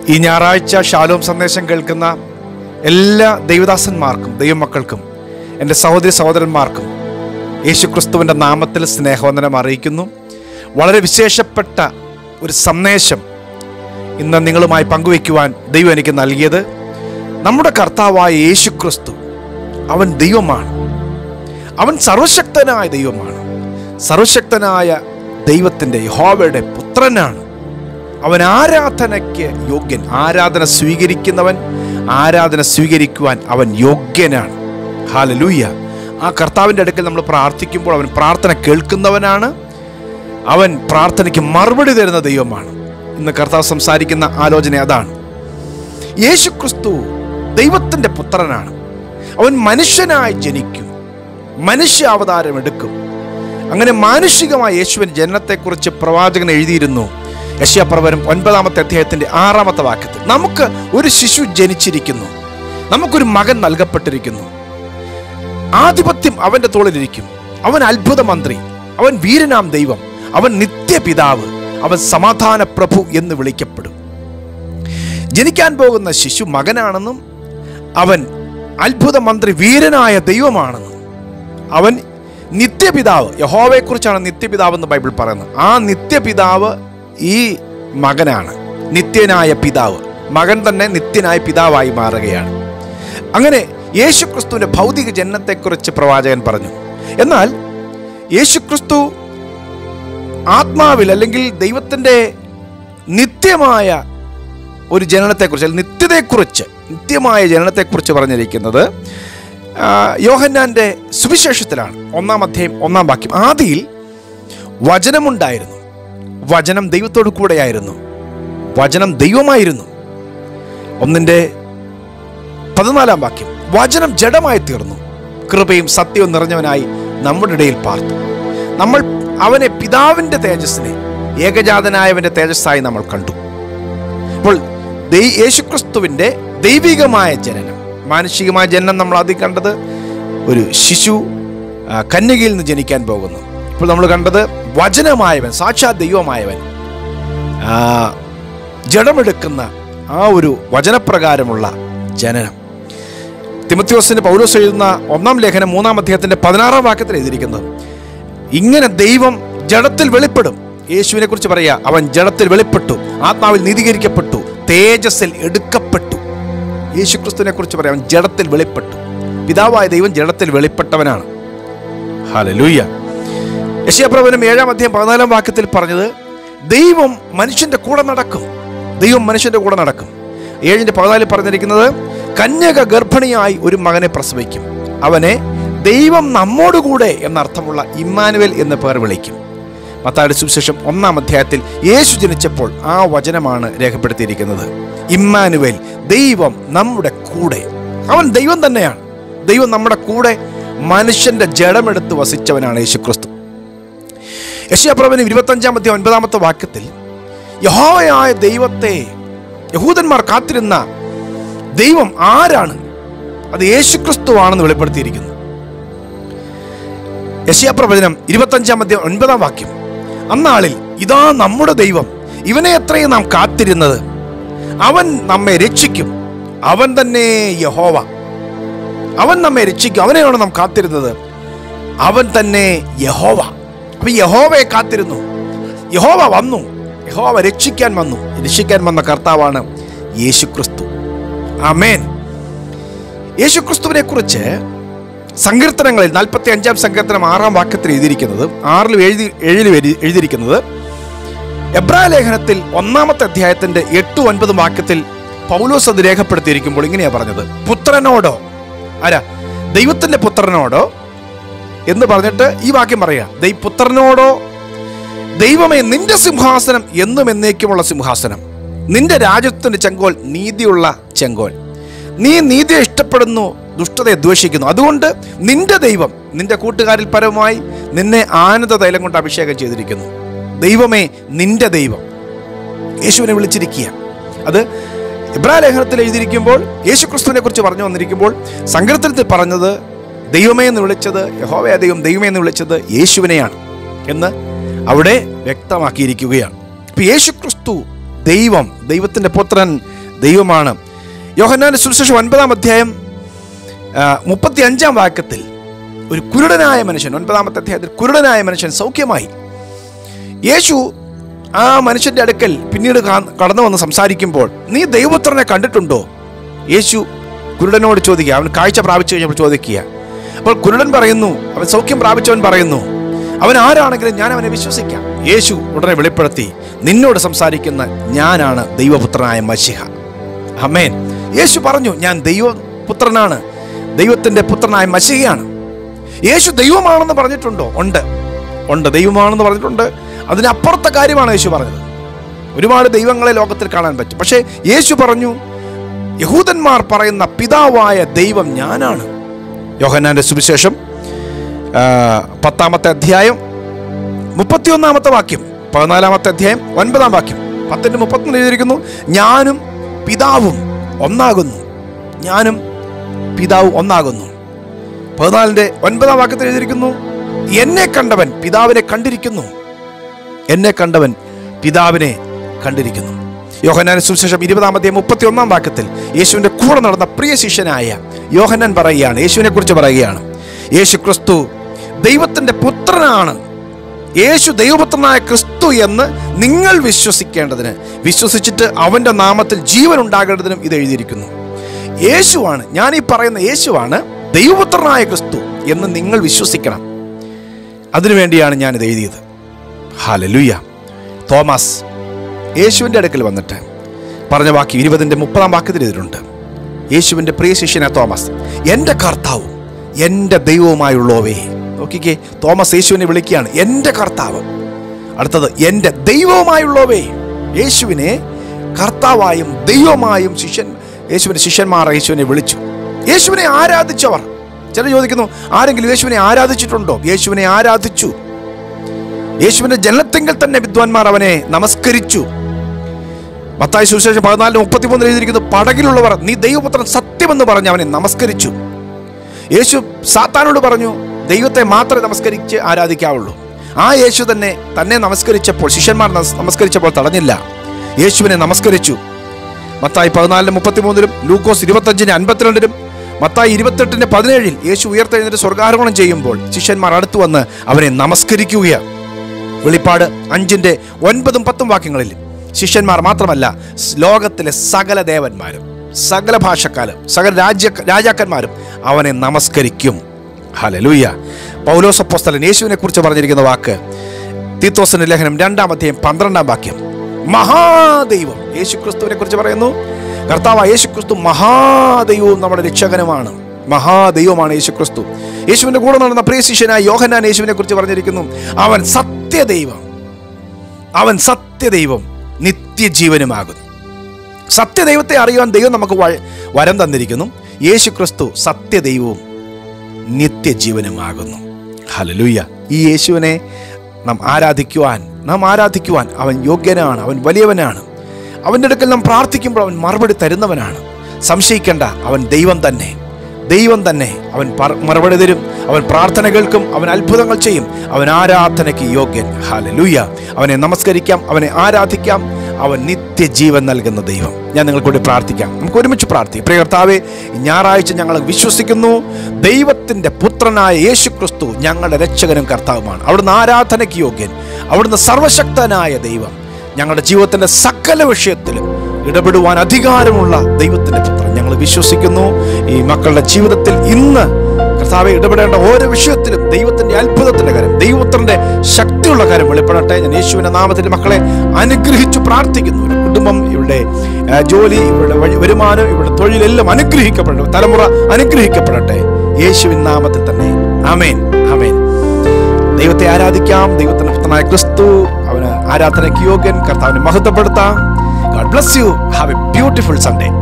ഈ ഞായറാഴ്ച ഷാലോം സന്ദേശം കേൾക്കുന്ന എല്ലാ ദൈവദാസന്മാർക്കും ദൈവമക്കൾക്കും എൻ്റെ സഹോദരി സഹോദരന്മാർക്കും യേശുക്രിസ്തുവിൻ്റെ നാമത്തിൽ സ്നേഹവന്ദനം അറിയിക്കുന്നു വളരെ വിശേഷപ്പെട്ട ഒരു സന്ദേശം ഇന്ന് നിങ്ങളുമായി പങ്കുവയ്ക്കുവാൻ ദൈവം എനിക്ക് നൽകിയത് നമ്മുടെ കർത്താവായ യേശുക്രിസ്തു അവൻ ദൈവമാണ് അവൻ സർവശക്തനായ ദൈവമാണ് സർവശക്തനായ ദൈവത്തിൻ്റെ യഹോവയുടെ പുത്രനാണ് അവൻ ആരാധനയ്ക്ക് യോഗ്യൻ ആരാധന സ്വീകരിക്കുന്നവൻ ആരാധന സ്വീകരിക്കുവാൻ അവൻ യോഗ്യനാണ് ഹാലലൂയ ആ കർത്താവിൻ്റെ അടുക്കൽ നമ്മൾ പ്രാർത്ഥിക്കുമ്പോൾ അവൻ പ്രാർത്ഥന കേൾക്കുന്നവനാണ് അവൻ പ്രാർത്ഥനയ്ക്ക് മറുപടി തരുന്ന ദൈവമാണ് ഇന്ന് കർത്താവ് സംസാരിക്കുന്ന ആലോചന അതാണ് യേശു ക്രിസ്തു ദൈവത്തിൻ്റെ പുത്രനാണ് അവൻ മനുഷ്യനായി ജനിക്കും മനുഷ്യ അവതാരം എടുക്കും അങ്ങനെ മാനുഷികമായ യേശുവിൻ ജനനത്തെക്കുറിച്ച് പ്രവാചകൻ എഴുതിയിരുന്നു യശ്യാപ്രവരം ഒൻപതാമത്തെ അധ്യായത്തിന്റെ ആറാമത്തെ വാക്യത്തിൽ നമുക്ക് ഒരു ശിശു ജനിച്ചിരിക്കുന്നു നമുക്കൊരു മകൻ നൽകപ്പെട്ടിരിക്കുന്നു ആധിപത്യം അവന്റെ തോളിലിരിക്കും അവൻ അത്ഭുത മന്ത്രി അവൻ വീരനാം ദൈവം അവൻ നിത്യപിതാവ് അവൻ സമാധാന പ്രഭു എന്ന് വിളിക്കപ്പെടും ജനിക്കാൻ പോകുന്ന ശിശു മകനാണെന്നും അവൻ അത്ഭുത മന്ത്രി വീരനായ ദൈവമാണെന്നും അവൻ നിത്യപിതാവ് യഹോവയെക്കുറിച്ചാണ് നിത്യപിതാവ് എന്ന് ബൈബിൾ പറയുന്നത് ആ നിത്യപിതാവ് ഈ മകനാണ് നിത്യനായ പിതാവ് മകൻ തന്നെ നിത്യനായ പിതാവായി മാറുകയാണ് അങ്ങനെ യേശുക്രിസ്തുവിന്റെ ഭൗതിക ജനനത്തെക്കുറിച്ച് പ്രവാചകൻ പറഞ്ഞു എന്നാൽ യേശുക്രിസ്തു ആത്മാവിൽ അല്ലെങ്കിൽ ദൈവത്തിൻ്റെ നിത്യമായ ഒരു ജനനത്തെക്കുറിച്ച് അല്ലെങ്കിൽ നിത്യതയെക്കുറിച്ച് നിത്യമായ ജനനത്തെക്കുറിച്ച് പറഞ്ഞിരിക്കുന്നത് ആ, യോഹന്നാന്റെ സുവിശേഷത്തിലാണ് ഒന്നാം അധ്യായം ഒന്നാം വാക്യം ആദിയിൽ വചനമുണ്ടായിരുന്നു വചനം ദൈവത്തോടു കൂടെയായിരുന്നു വചനം ദൈവമായിരുന്നു ഒന്നിൻ്റെ പതിനാലാം വാക്യം വചനം ജഡമായി തീർന്നു കൃപയും സത്യവും നിറഞ്ഞവനായി നമ്മുടെ ഇടയിൽ പാർത്തു നമ്മൾ അവനെ പിതാവിൻ്റെ തേജസ്സിനെ ഏകജാതനായവൻ്റെ തേജസ്സായി നമ്മൾ കണ്ടു അപ്പോൾ ദൈ- യേശുക്രിസ്തുവിൻ്റെ ദൈവികമായ ജനനം മാനുഷികമായ ജനനം നമ്മൾ ആദ്യം കണ്ടത് ഒരു ശിശു ആ, കന്യകയിൽ നിന്ന് ജനിക്കാൻ പോകുന്നു ഇപ്പോൾ നമ്മൾ കണ്ടത് വചനമായവൻ സാക്ഷാത് ദൈവമായവൻ ആ, ജഡമെടുക്കുന്ന ആ ഒരു വചനപ്രകാരമുള്ള ജനനം തിമത്യോസിന് പൗലോസ് എഴുതുന്ന ഒന്നാം ലേഖനം മൂന്നാം അധ്യായത്തിന്റെ പതിനാറാം വാക്യത്തിൽ എഴുതിയിരിക്കുന്നത് ഇങ്ങനെ ദൈവം ജഡത്തിൽ വെളിപ്പെടും യേശുവിനെ കുറിച്ച് പറയാ അവൻ ജഡത്തിൽ വെളിപ്പെട്ടു ആത്മാവിൽ നീതീകരിക്കപ്പെട്ടു തേജസ്സിൽ എടുക്കപ്പെട്ടു യേശുക്രിസ്തുവിനെ കുറിച്ച് പറയാം അവൻ ജഡത്തിൽ വെളിപ്പെട്ടു പിതാവായ ദൈവം ജഡത്തിൽ വെളിപ്പെട്ടവനാണ് ഹല്ലേലൂയ യശയപ്രവനം ഏഴാം അധ്യായം പതിനാലാം വാക്യത്തിൽ പറഞ്ഞത് ദൈവം മനുഷ്യന്റെ കൂടെ നടക്കും ദൈവം മനുഷ്യന്റെ കൂടെ നടക്കും ഏഴിന്റെ പതിനാലിൽ പറഞ്ഞിരിക്കുന്നത് കന്യക ഗർഭിണിയായി ഒരു മകനെ പ്രസവിക്കും അവനെ ദൈവം നമ്മോടുകൂടെ എന്നർത്ഥമുള്ള ഇമ്മാനുവൽ എന്ന പേർ വിളിക്കും മത്തായുടെ സുവിശേഷം ഒന്നാം അധ്യായത്തിൽ യേശു ജനിച്ചപ്പോൾ ആ വചനമാണ് രേഖപ്പെടുത്തിയിരിക്കുന്നത് ഇമ്മാനുവൽ ദൈവം നമ്മുടെ കൂടെ അവൻ ദൈവം തന്നെയാണ് ദൈവം നമ്മുടെ കൂടെ മനുഷ്യന്റെ ജഡമെടുത്ത് വസിച്ചവനാണ് യേശുക്രിസ്തു യശയാപ്രവനം ഇരുപത്തഞ്ചാം അധ്യായം ഒൻപതാമത്തെ വാക്യത്തിൽ യഹോവയായ ദൈവത്തെ യഹൂദന്മാർ കാത്തിരുന്ന ദൈവം ആരാണ് അത് യേശുക്രിസ്തുവാണെന്ന് വെളിപ്പെടുത്തിയിരിക്കുന്നു യശയാപ്രവചനം ഇരുപത്തഞ്ചാം അധ്യായം ഒൻപതാം വാക്യം അന്നാളിൽ ഇതാ നമ്മുടെ ദൈവം ഇവനെ എത്രയും നാം കാത്തിരുന്നത് അവൻ നമ്മെ രക്ഷിക്കും അവൻ തന്നെ യഹോവ അവൻ നമ്മെ രക്ഷിക്കും അവനെയാണ് നാം കാത്തിരുന്നത് അവൻ തന്നെ യഹോവ അപ്പൊ യഹോവയെ കാത്തിരുന്നു യഹോവ വന്നു യഹോവ രക്ഷിക്കാൻ വന്നു രക്ഷിക്കാൻ വന്ന കർത്താവാണ് യേശുക്രിസ്തു ആമേൻ യേശുക്രിസ്തുവിനെ കുറിച്ച് സങ്കീർത്തനങ്ങളിൽ നാൽപ്പത്തി അഞ്ചാം സങ്കീർത്തനം ആറാം വാക്യത്തിൽ എഴുതിയിരിക്കുന്നത് ആറിലും എഴുതി ഏഴിലും എഴുതി- എഴുതിയിരിക്കുന്നത് എബ്രാ ലേഖനത്തിൽ ഒന്നാമത്തെ അധ്യായത്തിന്റെ എട്ട് ഒൻപത് വാക്യത്തിൽ പൗലോസ് അത് രേഖപ്പെടുത്തിയിരിക്കുമ്പോൾ ഇങ്ങനെയാ പറഞ്ഞത് പുത്രനോടോ ആരാ ദൈവത്തിന്റെ പുത്രനോടോ എന്ന് പറഞ്ഞിട്ട് ഈ വാക്യം പറയാ ദൈ പുത്രനോടോ ദൈവമേ നിന്റെ സിംഹാസനം എന്നും എന്നേക്കുമുള്ള സിംഹാസനം നിന്റെ രാജ്യത്തിന്റെ ചെങ്കോൽ നീതിയുള്ള ചെങ്കോൽ നീ നീതിയെ ഇഷ്ടപ്പെടുന്നു ദുഷ്ടതയെ ദ്വേഷിക്കുന്നു അതുകൊണ്ട് നിന്റെ ദൈവം നിന്റെ കൂട്ടുകാരിൽ പരമായി നിന്നെ ആനന്ദ തൈലം കൊണ്ട് അഭിഷേകം ചെയ്തിരിക്കുന്നു ദൈവമേ നിന്റെ ദൈവം യേശുവിനെ വിളിച്ചിരിക്കുക അത് ഇബ്രാ ലേഖനത്തിൽ എഴുതിയിരിക്കുമ്പോൾ യേശു ക്രിസ്തുവിനെ കുറിച്ച് പറഞ്ഞു വന്നിരിക്കുമ്പോൾ സങ്കീർത്തനത്തിൽ പറഞ്ഞത് ദൈവമേ എന്ന് വിളിച്ചത് യഹോവയ ദൈവം ദൈവമേ എന്ന് വിളിച്ചത് യേശുവിനെയാണ് എന്ന് അവിടെ വ്യക്തമാക്കിയിരിക്കുകയാണ് ഇപ്പൊ യേശു ക്രിസ്തു ദൈവം ദൈവത്തിന്റെ പുത്രൻ ദൈവമാണ് യോഹന്നാന്റെ സുവിശേഷം ഒൻപതാം അധ്യായം മുപ്പത്തി അഞ്ചാം വാക്യത്തിൽ ഒരു കുരുടനായ മനുഷ്യൻ ഒൻപതാമത്തെ അധ്യായത്തിൽ കുരുടനായ മനുഷ്യൻ സൗഖ്യമായി യേശു ആ മനുഷ്യന്റെ അടുക്കൽ പിന്നീട് കാ- കടന്നു വന്ന് സംസാരിക്കുമ്പോൾ നീ ദൈവപുത്രനെ കണ്ടിട്ടുണ്ടോ യേശു കുരുടനോട് ചോദിക്കുക അവൻ കാഴ്ച പ്രാപിച്ചു കഴിഞ്ഞപ്പോൾ ചോദിക്കുക അപ്പോൾ കുരുടൻ പറയുന്നു അവൻ സൗഖ്യം പ്രാപിച്ചവൻ പറയുന്നു അവൻ ആരാണെങ്കിലും ഞാൻ അവനെ വിശ്വസിക്കാം യേശു ഉടനെ വെളിപ്പെടുത്തി നിന്നോട് സംസാരിക്കുന്ന ഞാനാണ് ദൈവപുത്രനായ മഷിഹ അമേൻ യേശു പറഞ്ഞു ഞാൻ ദൈവപുത്രനാണ് ദൈവത്തിന്റെ പുത്രനായ മഷിഹയാണ് യേശു ദൈവമാണെന്ന് പറഞ്ഞിട്ടുണ്ടോ ഉണ്ട് ഉണ്ട് ദൈവമാണെന്ന് പറഞ്ഞിട്ടുണ്ട് അതിനപ്പുറത്തെ കാര്യമാണ് യേശു പറഞ്ഞത് ഒരുപാട് ദൈവങ്ങളെ ലോകത്തിൽ കാണാൻ പറ്റും പക്ഷേ യേശു പറഞ്ഞു യഹൂദന്മാർ പറയുന്ന പിതാവായ ദൈവം ഞാനാണ് യോഹന്നാന്റെ സുവിശേഷം ആ, പത്താമത്തെ അധ്യായം മുപ്പത്തിയൊന്നാമത്തെ വാക്യം പതിനാലാമത്തെ അധ്യായം ഒൻപതാം വാക്യം പത്തിന്റെ മുപ്പത്തൊന്ന് എഴുതിയിരിക്കുന്നു ഞാനും പിതാവും ഒന്നാകുന്നു ഞാനും പിതാവും ഒന്നാകുന്നു പതിനാലിന്റെ ഒൻപതാം വാക്യത്തിൽ എഴുതിയിരിക്കുന്നു എന്നെ കണ്ടവൻ പിതാവിനെ കണ്ടിരിക്കുന്നു എന്നെ കണ്ടവൻ പിതാവിനെ കണ്ടിരിക്കുന്നു യോഹന്നാൻ സുവിശേഷം ഇരുപതാമത്തെ മുപ്പത്തി ഒന്നാം വാക്യത്തിൽ യേശുവിന്റെ കൂടെ നടന്ന പ്രിയ ശിഷ്യനായ യോഹന്നാൻ പറയുകയാണ് യേശുവിനെ കുറിച്ച് പറയുകയാണ് യേശു ക്രിസ്തു ദൈവത്തിന്റെ പുത്രനാണ് യേശു ദൈവപുത്രനായ ക്രിസ്തു എന്ന് നിങ്ങൾ വിശ്വസിക്കേണ്ടതിന് വിശ്വസിച്ചിട്ട് അവന്റെ നാമത്തിൽ ജീവൻ ഉണ്ടാകേണ്ടതിനും ഇത് എഴുതിയിരിക്കുന്നു യേശുവാണ് ഞാൻ ഈ പറയുന്ന യേശുവാണ് ദൈവപുത്രനായ ക്രിസ്തു എന്ന് നിങ്ങൾ വിശ്വസിക്കണം അതിനുവേണ്ടിയാണ് ഞാൻ ഇത് എഴുതിയത് ഹാലലുയ്യ തോമസ് യേശുവിൻ്റെ അടുക്കൽ വന്നിട്ട് പറഞ്ഞ വാക്ക് ഇരുപതിൻ്റെ മുപ്പതാം വാക്യത്തിൽ എതിരുണ്ട് യേശുവിൻ്റെ പ്രിയ ശിഷ്യനായ തോമസ് എൻ്റെ കർത്താവും എൻ്റെ ദൈവവുമായുള്ളവേ നോക്കിക്കേ തോമസ് യേശുവിനെ വിളിക്കുകയാണ് എൻ്റെ കർത്താവ് അടുത്തത് എൻ്റെ ദൈവവുമായുള്ളവേ യേശുവിനെ കർത്താവായും ദൈവമായും ശിഷ്യൻ യേശുവിൻ്റെ ശിഷ്യന്മാർ യേശുവിനെ വിളിച്ചു യേശുവിനെ ആരാധിച്ചവർ ചിലർ ചോദിക്കുന്നു ആരെങ്കിലും യേശുവിനെ ആരാധിച്ചിട്ടുണ്ടോ യേശുവിനെ ആരാധിച്ചു യേശുവിന്റെ ജനനത്തെങ്കിൽ തന്നെ വിദ്വാൻമാർ അവനെ നമസ്കരിച്ചു മത്തായി സുവിശേഷം പതിനാലിന് മുപ്പത്തിമൂന്നിൽ എഴുതിയിരിക്കുന്നു പടകിലുള്ളവർ നീ ദൈവപുത്രൻ സത്യമെന്ന് പറഞ്ഞ് അവനെ നമസ്കരിച്ചു യേശു സാത്താനോട് പറഞ്ഞു ദൈവത്തെ മാത്രമേ നമസ്കരിച്ച് ആരാധിക്കാവുള്ളൂ ആ യേശു തന്നെ തന്നെ നമസ്കരിച്ചപ്പോൾ ശിഷ്യന്മാർ നമസ്- നമസ്കരിച്ചപ്പോൾ തടഞ്ഞില്ല യേശുവിനെ നമസ്കരിച്ചു മത്തായി പതിനാലിന് മുപ്പത്തിമൂന്നിലും ലൂക്കോസ് ഇരുപത്തഞ്ചിന് അൻപത്തിരണ്ടിലും മത്തായി ഇരുപത്തെട്ടിന് പതിനേഴിൽ യേശു ഉയർത്തെഴുന്നേറ്റ് സ്വർഗാരോഹണം ചെയ്യുമ്പോൾ ശിഷ്യന്മാർ അടുത്തു വന്ന് അവനെ നമസ്കരിക്കുകയാണ് വെളിപ്പാട് അഞ്ചിന്റെ ഒൻപതും പത്തും വാക്യങ്ങളിൽ ശിഷ്യന്മാർ മാത്രമല്ല സ് ലോകത്തിലെ സകല ദേവന്മാരും സകല ഭാഷക്കാരും സകല രാജ്യ രാജാക്കന്മാരും അവനെ നമസ്കരിക്കും ഹലലൂയ പൗലോസപ്പോസ്തലൻ യേശുവിനെ കുറിച്ച് പറഞ്ഞിരിക്കുന്ന വാക്ക് തീത്തോസിന്റെ ലേഖനം രണ്ടാം അധ്യായം പന്ത്രണ്ടാം വാക്യം മഹാദൈവം യേശു ക്രിസ്തുവിനെ കുറിച്ച് പറയുന്നു കർത്താവ് യേശു ക്രിസ്തു മഹാദൈവവും നമ്മുടെ രക്ഷകനുമാണ് മഹാദൈവമാണ് യേശു ക്രിസ്തു യേശുവിന്റെ കൂടെ നടന്ന പ്രിയ ശിഷ്യനായ യോഹന്നാൻ യേശുവിനെ കുറിച്ച് പറഞ്ഞിരിക്കുന്നു അവൻ സത്യദൈവം അവൻ സത്യദൈവം നിത്യജീവനുമാകുന്നു സത്യദൈവത്തെ അറിയുവാൻ ദൈവം നമുക്ക് വ- വരം തന്നിരിക്കുന്നു യേശു ക്രിസ്തു സത്യദൈവവും നിത്യജീവനുമാകുന്നു ഹലലൂയ ഈ യേശുവിനെ നാം ആരാധിക്കുവാൻ നാം ആരാധിക്കുവാൻ അവൻ യോഗ്യനാണ് അവൻ വലിയവനാണ് അവൻ്റെ അടുക്കൽ നാം പ്രാർത്ഥിക്കുമ്പോൾ അവൻ മറുപടി തരുന്നവനാണ് സംശയിക്കേണ്ട അവൻ ദൈവം തന്നെ ദൈവം തന്നെ അവൻ പറ- മറുപടി തരും അവൻ പ്രാർത്ഥന കേൾക്കും അവൻ അത്ഭുതങ്ങൾ ചെയ്യും അവൻ ആരാധനയ്ക്ക് യോഗ്യൻ ഹാലലൂയ അവനെ നമസ്കരിക്കാം അവനെ ആരാധിക്കാം അവൻ നിത്യജീവൻ നൽകുന്ന ദൈവം ഞാൻ നിങ്ങൾക്ക് കൂടി പ്രാർത്ഥിക്കാം നമുക്ക് ഒരുമിച്ച് പ്രാർത്ഥിക്കാം പ്രിയ കർത്താവെ ഈ ഞായറാഴ്ച ഞങ്ങൾ വിശ്വസിക്കുന്നു ദൈവത്തിൻ്റെ പുത്രനായ യേശു ക്രിസ്തു ഞങ്ങളുടെ രക്ഷകനും കർത്താവുമാണ് അവിടുന്ന് ആരാധനയ്ക്ക് യോഗ്യൻ അവിടുന്ന് സർവശക്തനായ ദൈവം ഞങ്ങളുടെ ജീവിതത്തിൻ്റെ സകല വിഷയത്തിലും ഇടപെടുവാൻ അധികാരമുള്ള ദൈവത്തിൻ്റെ പുത്രൻ ഞങ്ങൾ വിശ്വസിക്കുന്നു ഈ മക്കളുടെ ജീവിതത്തിൽ ഇന്ന് കർത്താവെ ഇടപെടേണ്ട ഓരോ വിഷയത്തിലും ദൈവത്തിന്റെ അത്ഭുതത്തിന്റെ കാര്യം ദൈവത്തിന്റെ ശക്തിയുള്ള കാര്യം വെളിപ്പെടട്ടെ ഞാൻ യേശുവിന്റെ നാമത്തിൽ മക്കളെ അനുഗ്രഹിച്ചു പ്രാർത്ഥിക്കുന്നു ഒരു കുടുംബം ഇവരുടെ ആ, ജോലി ഇവരുടെ വഴി- വരുമാനം ഇവരുടെ തൊഴിലെല്ലാം അനുഗ്രഹിക്കപ്പെടട്ടെ തലമുറ അനുഗ്രഹിക്കപ്പെടട്ടെ യേശുവിൻ നാമത്തിൽ തന്നെ ആമേൻ ആമേൻ ദൈവത്തെ ആരാധിക്കാം ദൈവത്തിന്റെ പുത്രനായ ക്രിസ്തു അവന് ആരാധനയ്ക്ക് യോഗ്യൻ കർത്താവിനെ മഹത്വപ്പെടുത്താം God bless you have a beautiful Sunday